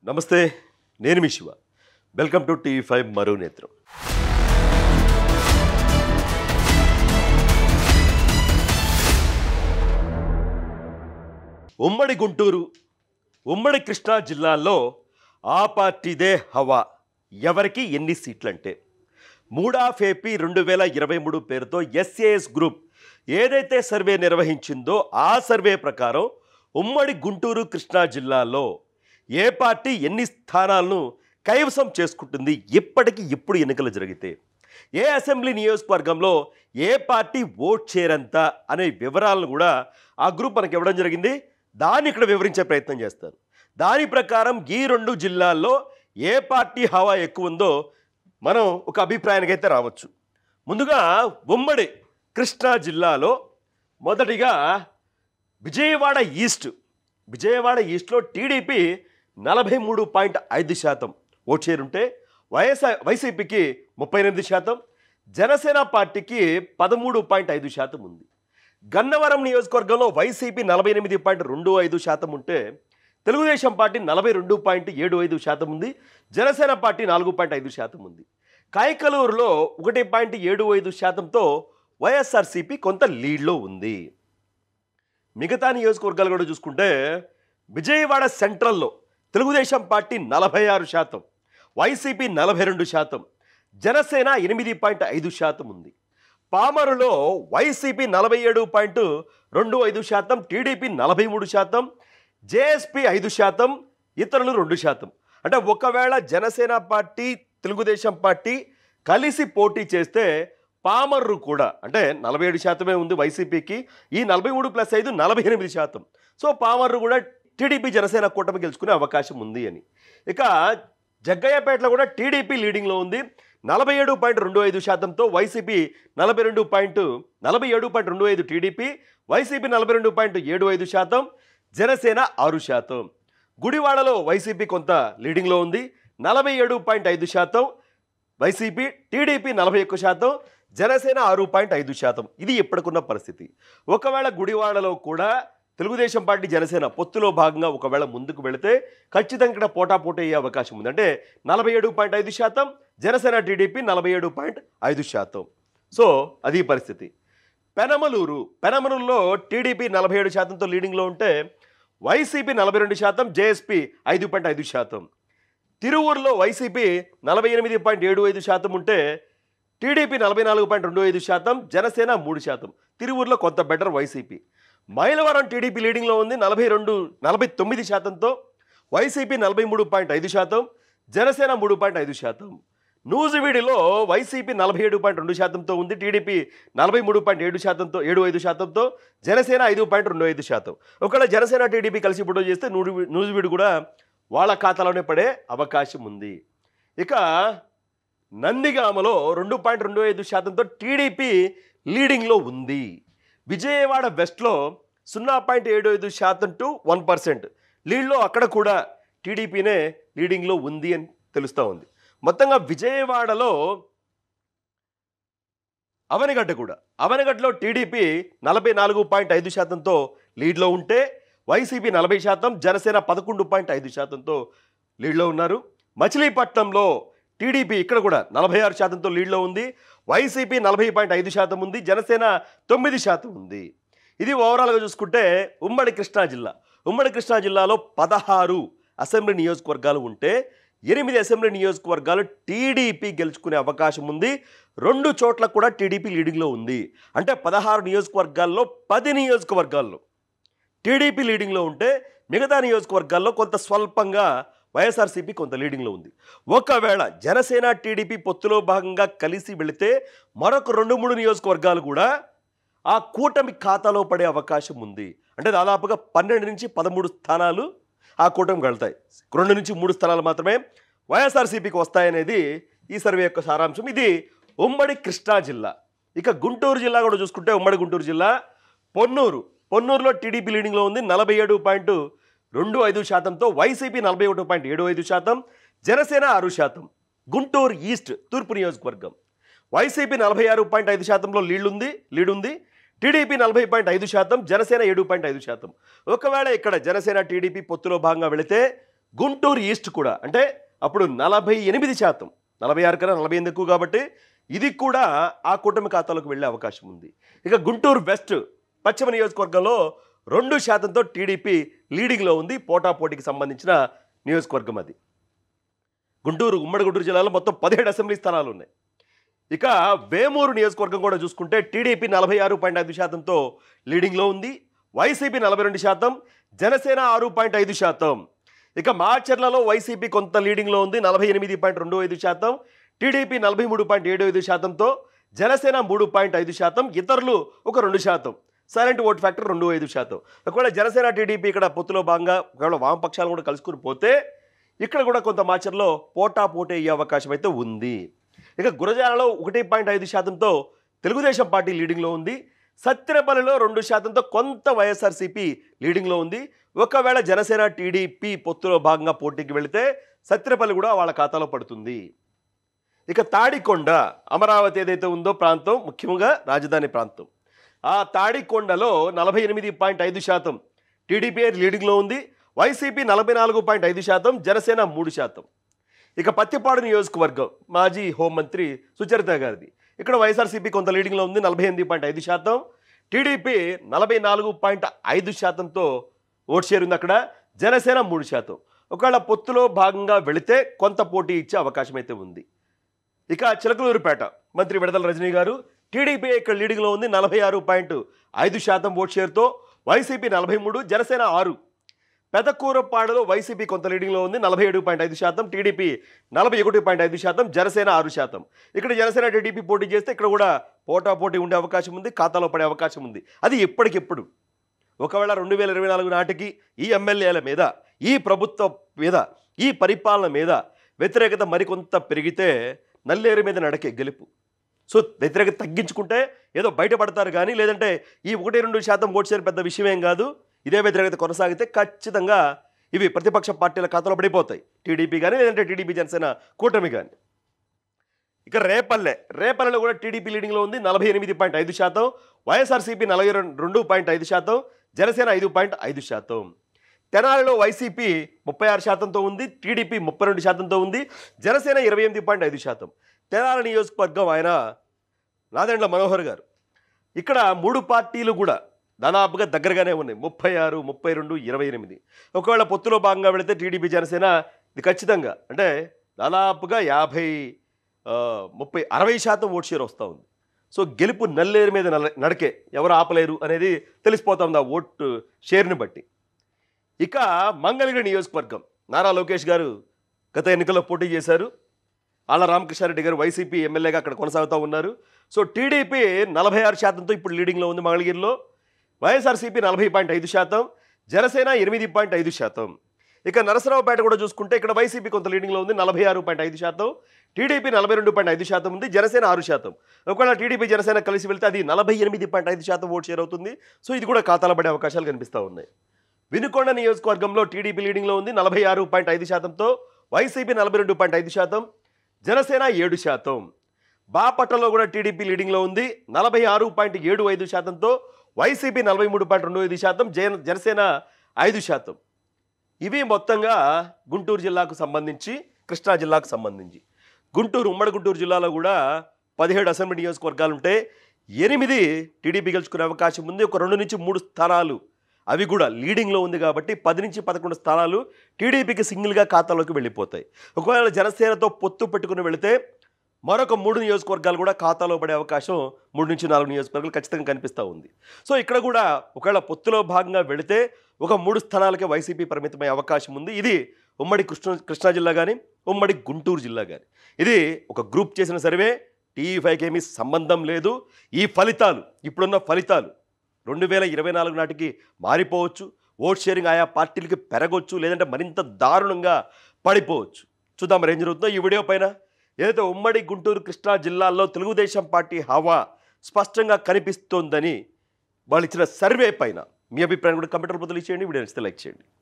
నమస్తే నేను మీ Shiva welcome to TV five మరో నేత్రం ఉమ్మడి గుంటూరు ఉమ్మడి కృష్ణా జిల్లాల్లో ఆ పార్టీదే హవా ఎవరికి ఎన్ని సీట్లంటే మూడాఫ్ ఏపీ రెండు వేల ఇరవై మూడు పేరుతో ఎస్ఏఎస్ గ్రూప్ ఏదైతే సర్వే నిర్వహించిందో ఆ సర్వే ప్రకారం ఉమ్మడి గుంటూరు కృష్ణా జిల్లాలో ఏ పార్టీ ఎన్ని స్థానాలను కైవసం చేసుకుంటుంది ఇప్పటికి ఇప్పుడు ఎన్నికలు జరిగితే ఏ అసెంబ్లీ నియోజకవర్గంలో ఏ పార్టీ ఓట్ చేరంత అనే వివరాలను కూడా ఆ గ్రూప్ మనకి ఇవ్వడం జరిగింది దాన్ని ఇక్కడ వివరించే ప్రయత్నం చేస్తారు దాని ప్రకారం ఈ రెండు జిల్లాల్లో ఏ పార్టీ హవా ఎక్కువ ఉందో మనం ఒక అభిప్రాయానికి అయితే రావచ్చు ముందుగా ఉమ్మడి కృష్ణా జిల్లాలో మొదటిగా విజయవాడ ఈస్ట్ విజయవాడ ఈస్ట్లో టీడీపీ నలభై మూడు పాయింట్ ఐదు శాతం ఓట్ షేర్ ఉంటే వైఎస్ఆర్ వైసీపీకి ముప్పై ఎనిమిది శాతం జనసేన పార్టీకి పదమూడు పాయింట్ ఐదు శాతం ఉంది గన్నవరం నియోజకవర్గంలో వైసీపీ నలభై ఎనిమిది పాయింట్ రెండు ఐదు శాతం ఉంటే తెలుగుదేశం పార్టీ నలభై రెండు పాయింట్ ఏడు ఐదు శాతం ఉంది జనసేన పార్టీ నాలుగు పాయింట్ ఐదు శాతం ఉంది కాయకలూరులో ఒకటి పాయింట్ ఏడు ఐదు శాతంతో వైఎస్ఆర్సీపీ కొంత లీడ్లో ఉంది మిగతా నియోజకవర్గాలు కూడా చూసుకుంటే విజయవాడ సెంట్రల్లో తెలుగుదేశం పార్టీ నలభై ఆరు శాతం వైసీపీ నలభై రెండు శాతం జనసేన ఎనిమిది పాయింట్ ఐదు శాతం ఉంది పామరులో వైసీపీ నలభై ఏడు పాయింట్ రెండు ఐదు శాతం టీడీపీ నలభై మూడు శాతం జేఎస్పీ ఐదు శాతం ఇతరులు రెండు శాతం అంటే ఒకవేళ జనసేన పార్టీ తెలుగుదేశం పార్టీ కలిసి పోటీ చేస్తే పామర్రు కూడా అంటే నలభై ఏడు శాతమే ఉంది వైసీపీకి ఈ నలభై మూడు ప్లస్ ఐదు నలభై ఎనిమిది శాతం సో పామర్రు కూడా టీడీపీ జనసేన కూటమి గెలుచుకునే అవకాశం ఉంది అని ఇక జగ్గయ్యపేటలో కూడా టీడీపీ లీడింగ్లో ఉంది నలభై ఏడు పాయింట్ రెండు ఐదు శాతంతో వైసీపీ నలభై రెండు పాయింట్ నలభై ఏడు పాయింట్ రెండు ఐదు టీడీపీ వైసీపీ నలభై రెండు పాయింట్ ఏడు ఐదు శాతం జనసేన ఆరు శాతం గుడివాడలో వైసీపీ కొంత లీడింగ్లో ఉంది నలభై ఏడు పాయింట్ ఐదు శాతం వైసీపీ టీడీపీ నలభై ఒక్క శాతం జనసేన ఆరు పాయింట్ ఐదు శాతం ఇది ఇప్పటికున్న పరిస్థితి ఒకవేళ గుడివాడలో కూడా తెలుగుదేశం పార్టీ జనసేన పొత్తులో భాగంగా ఒకవేళ ముందుకు వెళితే ఖచ్చితంగా ఇక్కడ పోటాపోటీ అయ్యే అవకాశం ఉంది అంటే నలభై ఏడు పాయింట్ ఐదు శాతం జనసేన టీడీపీ నలభై ఏడు పాయింట్ ఐదు శాతం సో అది పరిస్థితి పెనమలూరు పెనమలూరులో టీడీపీ నలభై ఏడు శాతంతో లీడింగ్లో ఉంటే వైసీపీ నలభై రెండు శాతం జేఎస్పీ ఐదు పాయింట్ ఐదు శాతం తిరువూరులో వైసీపీ నలభై ఎనిమిది పాయింట్ ఏడు ఐదు శాతం ఉంటే టీడీపీ నలభై నాలుగు పాయింట్ రెండు ఐదు శాతం జనసేన మూడు శాతం తిరువూరులో కొంత బెటర్ వైసీపీ మైలవరం టీడీపీ లీడింగ్లో ఉంది నలభై రెండు నలభై తొమ్మిది శాతంతో వైసీపీ నలభై మూడు పాయింట్ ఐదు శాతం జనసేన మూడు పాయింట్ ఐదు శాతం నూజివీడిలో వైసీపీ నలభై ఏడు పాయింట్ రెండు శాతంతో ఉంది టీడీపీ నలభై మూడు పాయింట్ ఏడు శాతంతో ఏడు ఐదు శాతంతో జనసేన ఐదు పాయింట్ రెండు ఐదు శాతం ఒకవేళ జనసేన టీడీపీ కలిసి ఫోటో చేస్తే నూడి నూజివీడు కూడా వాళ్ళ ఖాతాలోనే పడే అవకాశం ఉంది ఇక నందిగామలో రెండు పాయింట్ రెండు ఐదు శాతంతో టీడీపీ లీడింగ్లో ఉంది విజయవాడ వెస్ట్లో సున్నా పాయింట్ ఏడు ఐదు శాతం టు వన్ పర్సెంట్ లీడ్లో అక్కడ కూడా టీడీపీనే లీడింగ్లో ఉంది అని తెలుస్తూ ఉంది మొత్తంగా విజయవాడలో అవనిగడ్డ కూడా అవనిగడ్డలో టీడీపీ నలభై నాలుగు పాయింట్ ఐదు శాతంతో లీడ్లో ఉంటే వైసీపీ నలభై శాతం జనసేన పదకొండు పాయింట్ ఐదు శాతంతో లీడ్లో ఉన్నారు మచిలీపట్నంలో టీడీపీ ఇక్కడ కూడా నలభై ఆరు శాతంతో లీడ్లో ఉంది వైసీపీ నలభై పాయింట్ ఐదు శాతం ఉంది జనసేన తొమ్మిది శాతం ఉంది ఇది ఓవరాల్గా చూసుకుంటే ఉమ్మడి కృష్ణా జిల్లా ఉమ్మడి కృష్ణా జిల్లాలో పదహారు అసెంబ్లీ నియోజకవర్గాలు ఉంటే ఎనిమిది అసెంబ్లీ నియోజకవర్గాలు టీడీపీ గెలుచుకునే అవకాశం ఉంది రెండు చోట్ల కూడా టీడీపీ లీడింగ్లో ఉంది అంటే పదహారు నియోజకవర్గాల్లో పది నియోజకవర్గాల్లో టీడీపీ లీడింగ్లో ఉంటే మిగతా నియోజకవర్గాల్లో కొంత స్వల్పంగా వైఎస్ఆర్సీపీ కొంత లీడింగ్లో ఉంది ఒకవేళ జనసేన టీడీపీ పొత్తులో భాగంగా కలిసి వెళితే మరొక రెండు మూడు నియోజకవర్గాలు కూడా ఆ కూటమి ఖాతాలో పడే అవకాశం ఉంది అంటే దాదాపుగా పన్నెండు నుంచి పదమూడు స్థానాలు ఆ కూటమికి వెళ్తాయి రెండు నుంచి మూడు స్థానాలు మాత్రమే వైఎస్ఆర్సీపీకి వస్తాయనేది ఈ సర్వే యొక్క సారాంశం ఇది ఉమ్మడి కృష్ణా జిల్లా ఇక గుంటూరు జిల్లా కూడా చూసుకుంటే ఉమ్మడి గుంటూరు జిల్లా పొన్నూరు పొన్నూరులో టీడీపీ లీడింగ్లో ఉంది నలభై ఏడు పాయింట్ రెండు ఐదు శాతంతో వైసీపీ నలభై ఒకటి పాయింట్ ఏడు ఐదు శాతం జనసేన ఆరు శాతం గుంటూరు ఈస్ట్ తూర్పు నియోజకవర్గం వైసీపీ నలభై ఆరు పాయింట్ ఐదు శాతంలో లీడ్ ఉంది లీడ్ ఉంది టీడీపీ నలభై పాయింట్ ఐదు శాతం జనసేన ఏడు పాయింట్ ఐదు శాతం ఒకవేళ ఇక్కడ జనసేన టీడీపీ పొత్తులో భాగంగా వెళితే గుంటూరు ఈస్ట్ కూడా అంటే అప్పుడు నలభై ఎనిమిది శాతం నలభై ఆరు కన్నా నలభై ఎనిమిది ఎక్కువ కాబట్టి ఇది కూడా ఆ కూటమి ఖాతాలోకి వెళ్ళే అవకాశం ఉంది ఇక గుంటూరు వెస్ట్ పశ్చిమ నియోజకవర్గంలో రెండు శాతంతో టీడీపీ లీడింగ్లో ఉంది పోటాపోటీకి సంబంధించిన నియోజకవర్గం అది గుంటూరు ఉమ్మడి గుంటూరు జిల్లాలో మొత్తం పదిహేడు అసెంబ్లీ స్థానాలు ఉన్నాయి ఇక వేమూరు నియోజకవర్గం కూడా చూసుకుంటే టీడీపీ నలభై ఆరు పాయింట్ ఐదు శాతంతో లీడింగ్లో ఉంది వైసీపీ నలభై రెండు శాతం జనసేన ఆరు పాయింట్ ఐదు శాతం ఇక మాచర్లలో వైసీపీ కొంత లీడింగ్లో ఉంది నలభై ఎనిమిది పాయింట్ రెండు ఐదు శాతం టీడీపీ నలభై మూడు పాయింట్ ఏడు ఐదు శాతంతో జనసేన మూడు పాయింట్ ఐదు శాతం ఇతరులు ఒక రెండు శాతం సైలెంట్ ఓట్ ఫ్యాక్టర్ రెండు ఐదు శాతం ఒకవేళ జనసేన టీడీపీ ఇక్కడ పొత్తులో భాగంగా ఒకవేళ వామపక్షాలు కూడా కలుసుకుని పోతే ఇక్కడ కూడా కొంత మాచర్లో పోటా పోటీ అయ్యే అవకాశం అయితే ఉంది ఇక గురజాలలో ఒకటి పాయింట్ ఐదు శాతంతో తెలుగుదేశం పార్టీ లీడింగ్లో ఉంది సత్యనపల్లిలో రెండు శాతంతో కొంత వైఎస్ఆర్సీపీ లీడింగ్లో ఉంది ఒకవేళ జనసేన టీడీపీ పొత్తులో భాగంగా పోటీకి వెళితే సత్యనపల్లి కూడా వాళ్ళ ఖాతాలో పడుతుంది ఇక తాడికొండ అమరావతి ఏదైతే ఉందో ప్రాంతం ముఖ్యంగా రాజధాని ప్రాంతం ఆ తాడికొండలో నలభై ఎనిమిది పాయింట్ ఐదు శాతం టీడీపీ లీడింగ్లో ఉంది వైసీపీ నలభై నాలుగు పాయింట్ ఐదు శాతం జనసేన మూడు శాతం ఇక పత్తిపాడు నియోజకవర్గం మాజీ హోంమంత్రి సుచరిత గారిది ఇక్కడ వైఎస్ఆర్సీపీ కొంత లీడింగ్లో ఉంది నలభై ఎనిమిది పాయింట్ ఐదు శాతం టీడీపీ నలభై నాలుగు పాయింట్ ఐదు శాతంతో ఓట్ షేర్ ఉంది అక్కడ జనసేన మూడు శాతం ఒకవేళ పొత్తులో భాగంగా వెళితే కొంత పోటీ ఇచ్చే అవకాశం అయితే ఉంది ఇక చిలకలూరుపేట మంత్రి విడదల రజనీ గారు టీడీపీ ఇక్కడ లీడింగ్లో ఉంది నలభై ఆరు పాయింట్ ఐదు శాతం ఓట్ షేర్తో వైసీపీ నలభై మూడు జనసేన ఆరు పెదకూరపాడులో వైసీపీ కొంత లీడింగ్లో ఉంది నలభై ఏడు పాయింట్ ఐదు శాతం టీడీపీ నలభై ఒకటి పాయింట్ ఐదు శాతం జనసేన ఆరు శాతం ఇక్కడ జనసేన టీడీపీ పోటీ చేస్తే ఇక్కడ కూడా పోటా పోటీ ఉండే అవకాశం ఉంది ఖాతాలో పడే అవకాశం ఉంది అది ఎప్పటికెప్పుడు ఒకవేళ రెండు వేల ఇరవై నాలుగు నాటికి ఈ ఎమ్మెల్యేల మీద ఈ ప్రభుత్వం మీద ఈ పరిపాలన మీద వ్యతిరేకత మరికొంత పెరిగితే నల్లేరు మీద నడకే గెలుపు సో వ్యతిరేకత తగ్గించుకుంటే ఏదో బయటపడతారు కానీ లేదంటే ఈ ఒకటి రెండు శాతం ఓటు షేర్ పెద్ద విషయమేం కాదు ఇదే వ్యతిరేకత కొనసాగితే ఖచ్చితంగా ఇవి ప్రతిపక్ష పార్టీల ఖాతాలో పడిపోతాయి టీడీపీ కానీ లేదంటే టీడీపీ జనసేన కూటమి కానీ ఇక రేపల్లె రేపల్లెలో కూడా టీడీపీ లీడింగ్లో ఉంది నలభై ఎనిమిది పాయింట్ ఐదు శాతం వైఎస్ఆర్సీపీ నలభై రెండు పాయింట్ ఐదు శాతం జనసేన ఐదు పాయింట్ ఐదు శాతం తెనాలిలో వైసీపీ ముప్పై ఆరు శాతంతో ఉంది టీడీపీ ముప్పై రెండు శాతంతో ఉంది జనసేన ఇరవై ఎనిమిది పాయింట్ ఐదు శాతం తెనాలి నియోజకవర్గం ఆయన నాదెండ్ల మనోహర్ గారు ఇక్కడ మూడు పార్టీలు కూడా దాదాపుగా దగ్గరగానే ఉన్నాయి ముప్పై ఆరు ముప్పై రెండు ఇరవై ఎనిమిది ఒకవేళ పొత్తులో భాగంగా వెళితే టీడీపీ జనసేన ఇది ఖచ్చితంగా అంటే దాదాపుగా యాభై ఆ, ముప్పై అరవై శాతం ఓట్ షేర్ వస్తూ ఉంది సో గెలుపు నల్లేరు మీద నల్ల నడకే ఎవరు ఆపలేరు అనేది తెలిసిపోతా ఉంది ఆ ఓటు షేర్ని బట్టి ఇక మంగళగిరి నియోజకవర్గం నారా లోకేష్ గారు గత ఎన్నికల్లో పోటీ చేశారు ఆళ్ళ రామకృష్ణారెడ్డి గారు వైసీపీ ఎమ్మెల్యేగా అక్కడ కొనసాగుతూ ఉన్నారు సో టీడీపీ నలభై ఆరు శాతంతో ఇప్పుడు లీడింగ్లో ఉంది మంగళగిరిలో వైఎస్ఆర్సీపీ నలభై పాయింట్ ఐదు శాతం జనసేన ఎనిమిది పాయింట్ ఐదు శాతం ఇక నరసరావుపేట కూడా చూసుకుంటే ఇక్కడ వైసీపీ కొంత లీడింగ్లో ఉంది నలభై ఆరు పాయింట్ ఐదు శాతం టీడీపీ నలభై రెండు పాయింట్ ఐదు శాతం ఉంది జనసేన ఆరు శాతం ఒకవేళ టీడీపీ జనసేన కలిసి వెళ్తే అది నలభై ఎనిమిది పాయింట్ ఐదు శాతం ఓటు షేర్ అవుతుంది సో ఇది కూడా ఖాతాలో పడే అవకాశాలు కనిపిస్తూ ఉన్నాయి వినుకొండ నియోజకవర్గంలో టీడీపీ లీడింగ్లో ఉంది నలభై ఆరు పాయింట్ ఐదు శాతంతో వైసీపీ నలభై రెండు పాయింట్ ఐదు శాతం జనసేన ఏడు శాతం బాపట్లలో కూడా టీడీపీ లీడింగ్లో ఉంది నలభై ఆరు పాయింట్ ఏడు ఐదు శాతంతో వైసీపీ నలభై మూడు పాయింట్ రెండు ఐదు శాతం జన జనసేన ఐదు శాతం ఇవి మొత్తంగా గుంటూరు జిల్లాకు సంబంధించి కృష్ణా జిల్లాకు సంబంధించి గుంటూరు ఉమ్మడి గుంటూరు జిల్లాలో కూడా పదిహేడు అసెంబ్లీ నియోజకవర్గాలు ఉంటే ఎనిమిది టీడీపీ గెలుచుకునే అవకాశం ఉంది ఒక రెండు నుంచి మూడు స్థానాలు అవి కూడా లీడింగ్లో ఉంది కాబట్టి పది నుంచి పదకొండు స్థానాలు టీడీపీకి సింగిల్గా ఖాతాలోకి వెళ్ళిపోతాయి ఒకవేళ జనసేనతో పొత్తు పెట్టుకుని వెళితే మరొక మూడు నియోజకవర్గాలు కూడా ఖాతాలో పడే అవకాశం మూడు నుంచి నాలుగు నియోజకవర్గాలు ఖచ్చితంగా కనిపిస్తూ ఉంది సో ఇక్కడ కూడా ఒకవేళ పొత్తులో భాగంగా వెళితే ఒక మూడు స్థానాలకే వైసీపీ పరిమితమయ్యే అవకాశం ఉంది ఇది ఉమ్మడి కృష్ణ కృష్ణా జిల్లా కానీ ఉమ్మడి గుంటూరు జిల్లా కానీ ఇది ఒక గ్రూప్ చేసిన సర్వే టీవీ ఫైవ్కి ఏమీ సంబంధం లేదు ఈ ఫలితాలు ఇప్పుడున్న ఫలితాలు రెండు వేల ఇరవై నాలుగు నాటికి మారిపోవచ్చు ఓట్ షేరింగ్ ఆయా పార్టీలకి పెరగవచ్చు లేదంటే మరింత దారుణంగా పడిపోవచ్చు చూద్దాం మరి ఏం జరుగుతుందో ఈ వీడియో పైన ఏదైతే ఉమ్మడి గుంటూరు కృష్ణా జిల్లాల్లో తెలుగుదేశం పార్టీ హవా స్పష్టంగా కనిపిస్తోందని వాళ్ళు ఇచ్చిన సర్వే పైన మీ అభిప్రాయం కూడా కంప్యూటర్ బదులు ఇచ్చేయండి వీడియో నచ్చితే లైక్ చేయండి